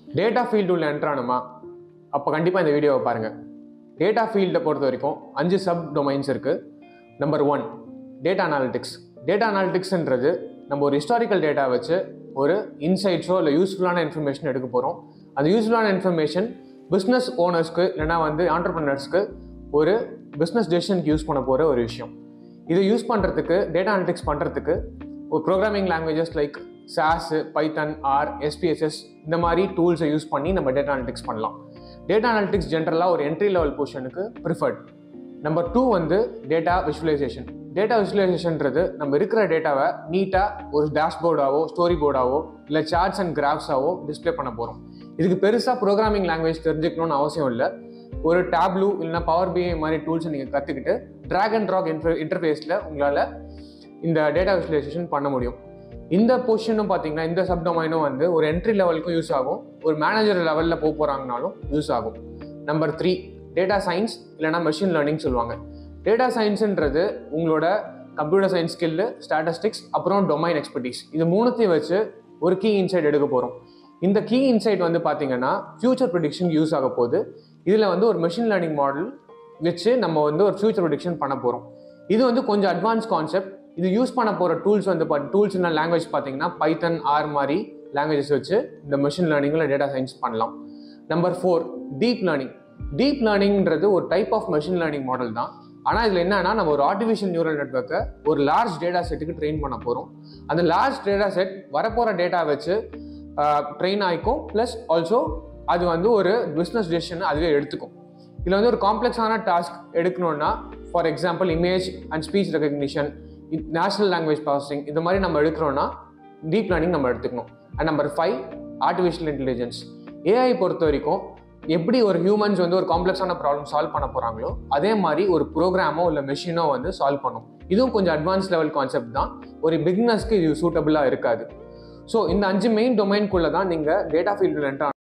data field உள்ள என்ட்ரானுமா அப்போ கண்டிப்பாக இந்த வீடியோவை பாருங்கள் டேட்டா ஃபீல்டை பொறுத்த வரைக்கும் அஞ்சு சப் டொமைன்ஸ் இருக்குது number one data analytics data அனாலிட்டிக்ஸ்ன்றது நம்ம ஒரு ஹிஸ்டாரிக்கல் டேட்டா வச்சு ஒரு இன்சைட்ஸோ இல்லை யூஸ்ஃபுல்லான இன்ஃபர்மேஷன் எடுக்க போகிறோம் அந்த யூஸ்ஃபுல்லான இன்ஃபர்மேஷன் பிஸ்னஸ் ஓனர்ஸ்க்கு இல்லைனா வந்து ஆண்டர்பிரினர்ஸ்க்கு ஒரு பிஸ்னஸ் டெசிஷனுக்கு யூஸ் பண்ண போகிற ஒரு விஷயம் இதை யூஸ் பண்ணுறதுக்கு டேட்டா அனாலிட்டிக்ஸ் பண்ணுறதுக்கு ஒரு programming languages like SAS Python R SPSS இந்த மாதிரி டூல்ஸை யூஸ் பண்ணி நம்ம டேட்டா அனாலிட்டிக்ஸ் பண்ணலாம் டேட்டா அனாலிட்டிக்ஸ் ஜென்ரலாக ஒரு என்ட்ரி லெவல் பொசிஷனுக்கு ப்ரிஃபர்ட் நம்பர் டூ வந்து டேட்டா விஷுவலைசேஷன் டேட்டா விஷுவலைசேஷன்றது நம்ம இருக்கிற டேட்டாவை நீட்டாக ஒரு டேஷ்போர்டாவோ ஸ்டோரி போர்டாவோ இல்லை சார்ட்ஸ் அண்ட் கிராஃப்ஸாவோ டிஸ்ப்ளே பண்ண போகிறோம் இதுக்கு பெருசாக ப்ரோக்ராமிங் லாங்குவேஜ் தெரிஞ்சுக்கணும்னு அவசியம் இல்லை ஒரு டேப்லூ இல்லைனா பவர் பிஐ மாதிரி டூல்ஸை நீங்கள் கற்றுக்கிட்டு ட்ராக் அண்ட் ட்ராக் இன்டர் இன்டர்ஃபேஸில் உங்களால் இந்த டேட்டா விஷுவலைசேஷன் பண்ண முடியும் இந்த பொசிஷனும் பார்த்தீங்கன்னா இந்த சப்டொமைனும் வந்து ஒரு என்ட்ரி லெவலுக்கும் யூஸ் ஆகும் ஒரு மேனேஜர் லெவலில் போக போகிறாங்கனாலும் யூஸ் ஆகும் நம்பர் த்ரீ டேட்டா சயின்ஸ் இல்லைனா மெஷின் லேர்னிங் சொல்லுவாங்க டேட்டா சயின்ஸுன்றது உங்களோட கம்ப்யூட்டர் சயின்ஸ் ஸ்கில்லு ஸ்டாட்டிஸ்டிக்ஸ் அப்புறம் டொமைன் எக்ஸ்பர்டீஸ் இது மூணுத்தையும் வச்சு ஒரு கீ இன்சைட் எடுக்க போகிறோம் இந்த கீ இன்சைட் வந்து பார்த்தீங்கன்னா ஃபியூச்சர் ப்ரிடிக்ஷன் யூஸ் ஆக போகுது இதில் வந்து ஒரு மெஷின் லேர்னிங் மாடல் வச்சு நம்ம வந்து ஒரு ஃபியூச்சர் ப்ரிடிக்ஷன் பண்ண போகிறோம் இது வந்து கொஞ்சம் அட்வான்ஸ் கான்செப்ட் இது யூஸ் பண்ண போகிற டூல்ஸ் வந்து டூல்ஸ்னா லாங்குவேஜ் பார்த்தீங்கன்னா பைத்தன் ஆர் மாதிரி லாங்குவேஜஸ் வச்சு இந்த மெஷின் லேர்னிங்கில் டேட்டா சயின்ஸ் பண்ணலாம் number four deep learning deep லேர்னிங்ன்றது ஒரு type of machine learning model தான் ஆனால் இதில் என்னன்னா நம்ம ஒரு ஆர்டிஃபிஷியல் நியூரல் நெட்ஒர்க்கை ஒரு லார்ஜ் டேட்டா செட்டுக்கு ட்ரெயின் பண்ண போகிறோம் அந்த லார்ஜ் டேட்டா செட் வரப்போகிற டேட்டா வச்சு ட்ரெயின் ஆகிக்கும் ப்ளஸ் ஆல்சோ அது வந்து ஒரு பிஸ்னஸ் டெசிஷன் அதுவே எடுத்துக்கும் இதில் வந்து ஒரு காம்ப்ளெக்ஸான டாஸ்க் எடுக்கணும்னா for example image and speech recognition national language processing இந்த மாதிரி நம்ம எடுக்கிறோம்னா டீப் லேர்னிங் நம்ம எடுத்துக்கணும் and number five artificial intelligence AI பொறுத்த வரைக்கும் எப்படி ஒரு ஹியூமன்ஸ் வந்து ஒரு காம்ப்ளெக்ஸான ப்ராப்ளம் சால்வ் பண்ண போகிறாங்களோ அதே மாதிரி ஒரு ப்ரோக்ராமோ இல்லை மெஷினோ வந்து சால்வ் பண்ணும் இதுவும் கொஞ்சம் அட்வான்ஸ் லெவல் கான்செப்ட் தான் ஒரு பிக்னஸ்க்கு இது சூட்டபுளாக இருக்காது ஸோ இந்த அஞ்சு மெயின் டொமைன்குள்ளே தான் நீங்கள் டேட்டா ஃபீல்டில் என்ட்ரு